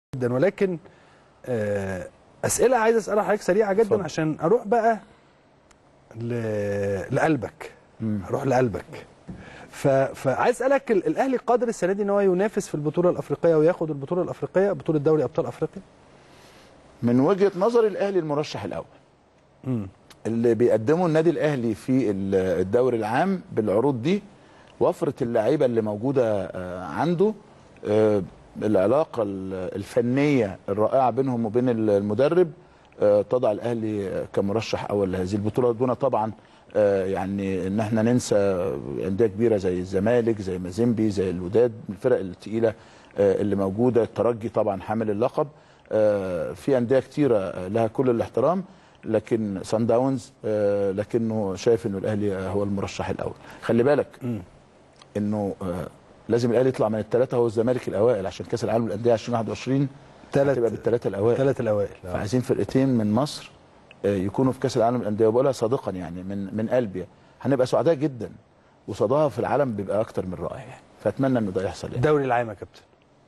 جدا ولكن آه، اسئله عايز اسالها حضرتك سريعه جدا اتفضل. عشان اروح بقى ل... لقلبك مم. اروح لقلبك ف... فعايز اسالك ال- الاهلي قادر السنه دي ان هو ينافس في البطوله الافريقيه وياخد البطوله الافريقيه بطوله دوري ابطال افريقيا من وجهه نظري الاهلي المرشح الاول امم اللي بيقدمه النادي الاهلي في ال- الدوري العام بالعروض دي وفره اللعيبه اللي موجوده آه، عنده آه، العلاقه ال- الفنيه الرائعه بينهم وبين ال- المدرب آه، تضع الاهلي آه، كمرشح اول لهذه البطوله دون طبعا آه، يعني ان احنا ننسى انديه كبيره زي الزمالك زي مازيمبي زي الوداد من الفرق الثقيله آه، اللي موجوده الترجي طبعا حامل اللقب آه، في انديه كتيره آه، لها كل الاحترام لكن سان داونز آه، لكنه شايف انه الاهلي آه، هو المرشح الاول خلي بالك مم. انه آه، لازم الاهلي يطلع من الثلاثه هو الزمالك الاوائل عشان كاس العالم للانديه 2021 هتبقى ثلاث بالثلاثه الاوائل ثلاث الاوائل آه. فعايزين فرقتين من مصر آه، يكونوا في كاس العالم للانديه وبقولها صادقا يعني من من قلبي هنبقى سعداء جدا وصداها في العالم بيبقى اكتر من رائع يعني فاتمنى انه ده يحصل يعني الدوري العام يا كابتن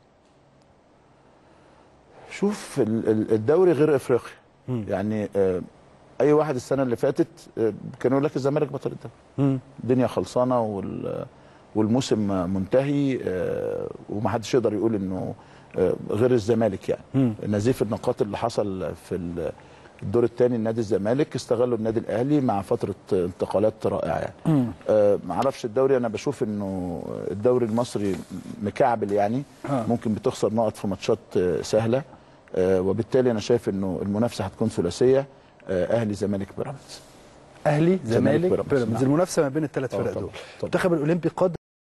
شوف ال- ال- الدوري غير افريقيا مم. يعني آه، اي واحد السنه اللي فاتت آه، كانوا يقول لك الزمالك بطل الدوري مم. الدنيا خلصانه وال والموسم منتهي آه، ومحدش يقدر يقول انه آه، غير الزمالك يعني مم. نزيف النقاط اللي حصل في ال- الدور الثاني لنادي الزمالك استغلوا النادي الاهلي مع فتره انتقالات رائعه يعني مم. آه، معرفش الدوري انا بشوف انه الدوري المصري مكعبل يعني آه. ممكن بتخسر نقط في ماتشات آه، سهله آه، وبالتالي انا شايف انه المنافسه هتكون ثلاثيه آه، اهلي زمالك بيراميدز اهلي زمالك، زمالك بيراميدز. بيراميدز نعم. المنافسه ما بين الثلاث آه، فرق طبعاً، دول طبعاً. المنتخب الاولمبي قادر